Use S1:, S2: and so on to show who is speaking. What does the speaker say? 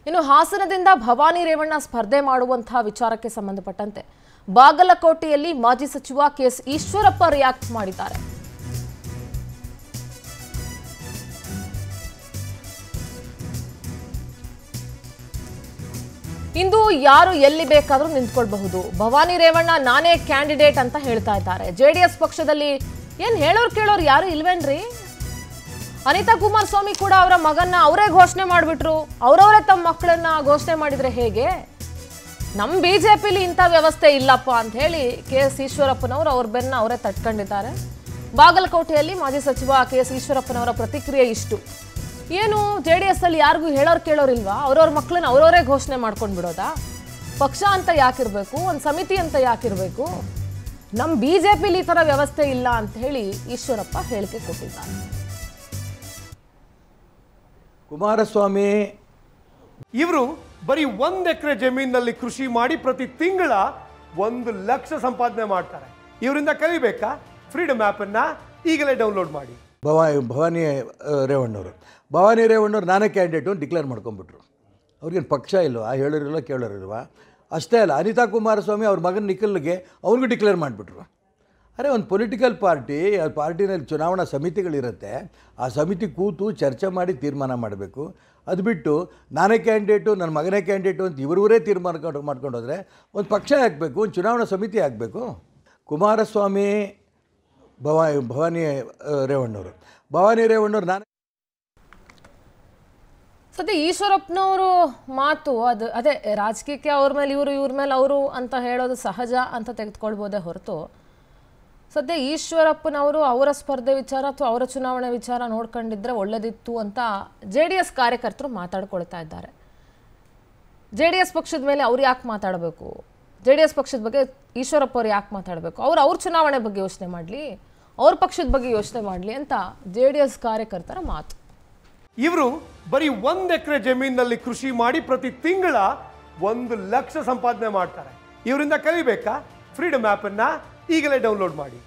S1: ಇನ್ನು ಹಾಸನದಿಂದ ಭವಾನಿ ರೇವಣ್ಣ ಸ್ಪರ್ಧೆ ಮಾಡುವಂತಹ ವಿಚಾರಕ್ಕೆ ಸಂಬಂಧಪಟ್ಟಂತೆ ಬಾಗಲಕೋಟೆಯಲ್ಲಿ ಮಾಜಿ ಸಚಿವ ಕೆಎಸ್ ಈಶ್ವರಪ್ಪ ರಿಯಾಕ್ಟ್ ಮಾಡಿದ್ದಾರೆ ಇಂದು ಯಾರು ಎಲ್ಲಿ ಬೇಕಾದರೂ ನಿಂತ್ಕೊಳ್ಬಹುದು ಭವಾನಿ ರೇವಣ್ಣ ನಾನೇ ಕ್ಯಾಂಡಿಡೇಟ್ ಅಂತ ಹೇಳ್ತಾ ಇದ್ದಾರೆ ಜೆಡಿಎಸ್ ಪಕ್ಷದಲ್ಲಿ ಏನ್ ಹೇಳೋರು ಕೇಳೋರು ಯಾರು ಇಲ್ವೇನ್ರಿ ಅನಿತಾ ಕುಮಾರಸ್ವಾಮಿ ಕೂಡ ಅವರ ಮಗನ್ನ ಅವರೇ ಘೋಷಣೆ ಮಾಡಿಬಿಟ್ರು ಅವರವರೇ ತಮ್ಮ ಮಕ್ಕಳನ್ನ ಘೋಷಣೆ ಮಾಡಿದ್ರೆ ಹೇಗೆ ನಮ್ಮ ಬಿಜೆಪಿಲಿ ಇಂಥ ವ್ಯವಸ್ಥೆ ಇಲ್ಲಪ್ಪ ಅಂತ ಹೇಳಿ ಕೆ ಎಸ್ ಈಶ್ವರಪ್ಪನವರು ಅವ್ರ ಬೆನ್ನ ಅವರೇ ತಟ್ಕೊಂಡಿದ್ದಾರೆ ಬಾಗಲಕೋಟೆಯಲ್ಲಿ ಮಾಜಿ ಸಚಿವ ಕೆ ಎಸ್ ಈಶ್ವರಪ್ಪನವರ ಪ್ರತಿಕ್ರಿಯೆ ಇಷ್ಟು ಏನು ಜೆ ಡಿ ಎಸ್ ಅಲ್ಲಿ ಯಾರಿಗೂ ಹೇಳೋರು ಕೇಳೋರಿಲ್ವಾ ಅವ್ರವ್ರ ಮಕ್ಕಳನ್ನ ಅವರವರೇ ಘೋಷಣೆ ಮಾಡ್ಕೊಂಡು ಬಿಡೋದಾ ಪಕ್ಷ ಅಂತ ಯಾಕಿರ್ಬೇಕು ಒಂದು ಸಮಿತಿ ಅಂತ ಯಾಕಿರ್ಬೇಕು ನಮ್ಮ ಬಿ ಜೆ ಪಿಲಿ ಈ ಥರ ವ್ಯವಸ್ಥೆ ಇಲ್ಲ ಅಂತ ಹೇಳಿ ಈಶ್ವರಪ್ಪ ಹೇಳಿಕೆ ಕೊಟ್ಟಿದ್ದಾರೆ
S2: ಕುಮಾರಸ್ವಾಮಿ
S3: ಇವರು ಬರೀ ಒಂದ್ ಎಕರೆ ಜಮೀನಿನಲ್ಲಿ ಕೃಷಿ ಮಾಡಿ ಪ್ರತಿ ತಿಂಗಳ ಒಂದು ಲಕ್ಷ ಸಂಪಾದನೆ ಮಾಡ್ತಾರೆ ಇವರಿಂದ ಕಲಿಬೇಕಾ ಫ್ರೀಡಮ್ ಆ್ಯಪ್ ಅನ್ನ ಈಗಲೇ ಡೌನ್ಲೋಡ್ ಮಾಡಿ
S2: ಭವಾ ಭವಾನಿ ಆ, ರೇವಣ್ಣವರು ಭವಾನಿ ರೇವಣ್ಣವ್ರು ನಾನೇ ಕ್ಯಾಂಡಿಡೇಟು ಅಂತ ಡಿಕ್ಲೇರ್ ಮಾಡ್ಕೊಂಬಿಟ್ರು ಅವ್ರಿಗೇನು ಪಕ್ಷ ಇಲ್ವಾ ಹೇಳೋರಿಲ್ವ ಕೇಳೋರಿಲ್ವಾ ಅಷ್ಟೇ ಅಲ್ಲ ಅನಿತಾ ಕುಮಾರಸ್ವಾಮಿ ಅವ್ರ ಮಗನ ನಿಖಲ್ಗೆ ಅವ್ರಿಗೂ ಡಿಕ್ಲೇರ್ ಮಾಡಿಬಿಟ್ರು ಅರೆ ಒಂದು ಪೊಲಿಟಿಕಲ್ ಪಾರ್ಟಿ ಆ ಪಾರ್ಟಿನಲ್ಲಿ ಚುನಾವಣಾ ಸಮಿತಿಗಳಿರುತ್ತೆ ಆ ಸಮಿತಿ ಕೂತು ಚರ್ಚೆ ಮಾಡಿ ತೀರ್ಮಾನ ಮಾಡಬೇಕು ಅದು ಬಿಟ್ಟು ನಾನೇ ಕ್ಯಾಂಡಿಡೇಟು ನನ್ನ ಮಗನೇ ಕ್ಯಾಂಡಿಡೇಟು ಅಂತ ಇವರವರೇ ತೀರ್ಮಾನ ಮಾಡ್ಕೊಂಡು ಮಾಡ್ಕೊಂಡು ಹೋದರೆ ಒಂದು ಪಕ್ಷ ಹಾಕಬೇಕು ಒಂದು ಚುನಾವಣಾ ಸಮಿತಿ ಆಗಬೇಕು ಕುಮಾರಸ್ವಾಮಿ ಭವಾ ಭವಾನಿ ಆ, ರೇವಣ್ಣವರು ಭವಾನಿ ರೇವಣ್ಣವ್ರು ನಾನೇ
S1: ಸದ್ಯ ಈಶ್ವರಪ್ಪನವರು ಮಾತು ಅದು ಅದೇ ರಾಜಕೀಯಕ್ಕೆ ಅವ್ರ ಮೇಲೆ ಇವರು ಇವ್ರ ಮೇಲೆ ಅವರು ಅಂತ ಹೇಳೋದು ಸಹಜ ಅಂತ ತೆಗೆದುಕೊಳ್ಬೋದೇ ಹೊರತು ಸದ್ಯ ಈಶ್ವರಪ್ಪನವರು ಅವರ ಸ್ಪರ್ಧೆ ವಿಚಾರ ಅಥವಾ ಅವರ ಚುನಾವಣೆ ವಿಚಾರ ನೋಡ್ಕೊಂಡಿದ್ರೆ ಒಳ್ಳೇದಿತ್ತು ಅಂತ ಜೆ ಡಿ ಎಸ್ ಕಾರ್ಯಕರ್ತರು ಮಾತಾಡ್ಕೊಳ್ತಾ ಇದ್ದಾರೆ ಜೆ ಡಿ ಎಸ್ ಪಕ್ಷದ ಮೇಲೆ ಅವ್ರು ಯಾಕೆ ಮಾತಾಡಬೇಕು ಜೆ ಡಿ ಎಸ್ ಪಕ್ಷದ ಬಗ್ಗೆ ಈಶ್ವರಪ್ಪ ಅವ್ರು ಯಾಕೆ ಮಾತಾಡಬೇಕು ಅವ್ರು ಅವ್ರ ಚುನಾವಣೆ ಬಗ್ಗೆ ಯೋಚನೆ ಮಾಡಲಿ ಅವ್ರ ಪಕ್ಷದ ಬಗ್ಗೆ ಯೋಚನೆ ಮಾಡಲಿ ಅಂತ ಜೆ ಡಿ ಎಸ್ ಕಾರ್ಯಕರ್ತರ ಮಾತು
S3: ಇವರು ಬರೀ ಒಂದ್ ಎಕರೆ ಜಮೀನಿನಲ್ಲಿ ಕೃಷಿ ಮಾಡಿ ಪ್ರತಿ ತಿಂಗಳ ಒಂದು ಲಕ್ಷ ಸಂಪಾದನೆ ಮಾಡ್ತಾರೆ ಇವರಿಂದ ಕಲಿಬೇಕಾ ಫ್ರೀಡಮ್ ಆ್ಯಪ್ ಅನ್ನ ಈಗಲೇ ಡೌನ್ಲೋಡ್ ಮಾಡಿ